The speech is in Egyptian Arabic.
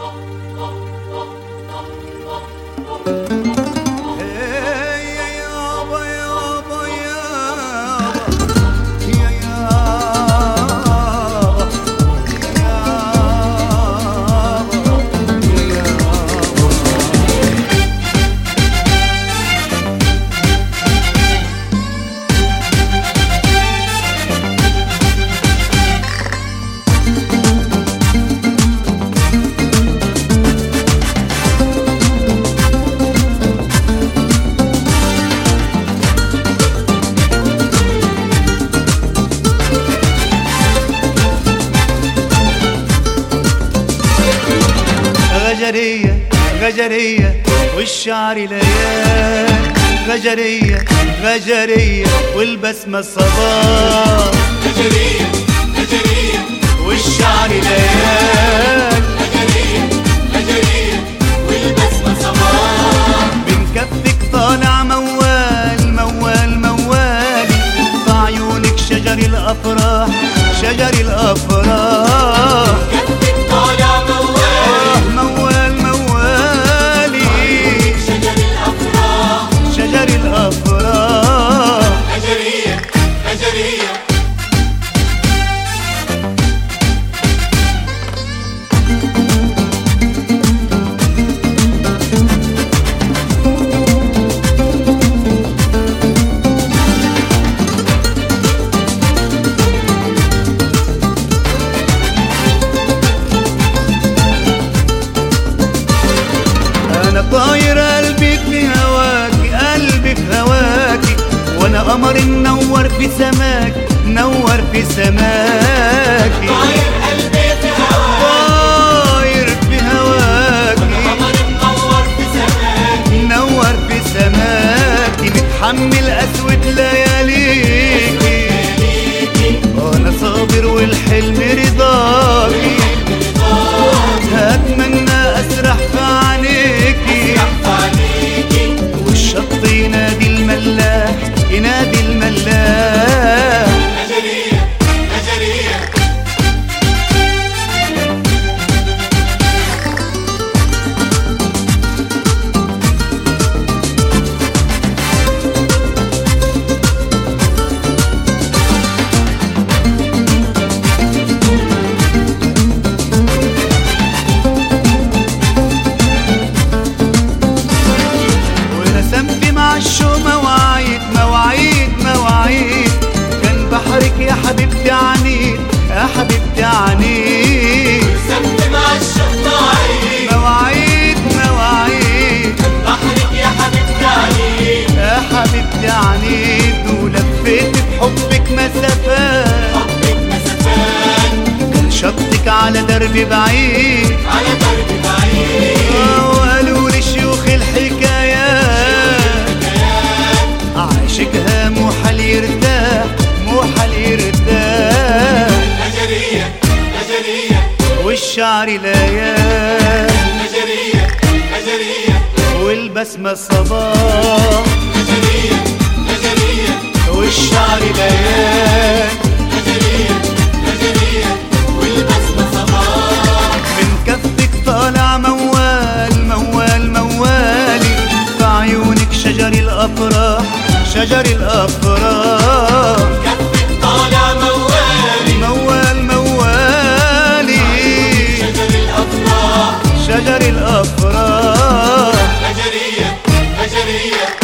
غجرية غجرية والشعر ليال غجرية غجرية والبسمة صباح غجرية غجرية والشعر ليال غجرية غجرية والبسمة صباح من كفك طالع موال موال موالي في عيونك شجر الأفراح شجر الأفراح كفك طالع موال آه موال موالي شجر الأفراح شجر الأفراح غجرية غجرية انا طاير قلبي في هواكي قلبي في هواكي وانا قمر منور في سماك نور في سماكي طاير قلبي في هواك طاير في هواكي قمر منور في سماك نور في سماكي متحمل اسود لياليكي وانا صابر والحلم رضاكي هتمنى اسرح في عينيكي عليكي والشط ينادي الملاح ينادي الملاح غجرية غجرية ورسمت مع الشو مواعيد مواعيد مواعيد كان بحرك يا حبيبتي عنيد يا حبيبتي عنيد سمت مع الشط عيد مواعيد مواعيد بحرك يا حبيبتي عليك يا حبيبتي عنيد ولفيت بحبك مسافات حبك مسافات كان شطك على درب بعيد على درب بعيد آه، وقالوا لي شيوخ الحكايات عاشقها مو حل يرتاح مو حل يرتاح غجرية غجرية والشعر ليال غجرية غجرية والبسمة صباح غجرية غجرية والشعر ليال غجرية غجرية والبسمة صباح من كفك طالع موال موال موالي في عيونك شجر الأفراح شجر الأفراح كفك طالع موالي موال موالي شجر الأفراح شجر الأفراح غجرية غجرية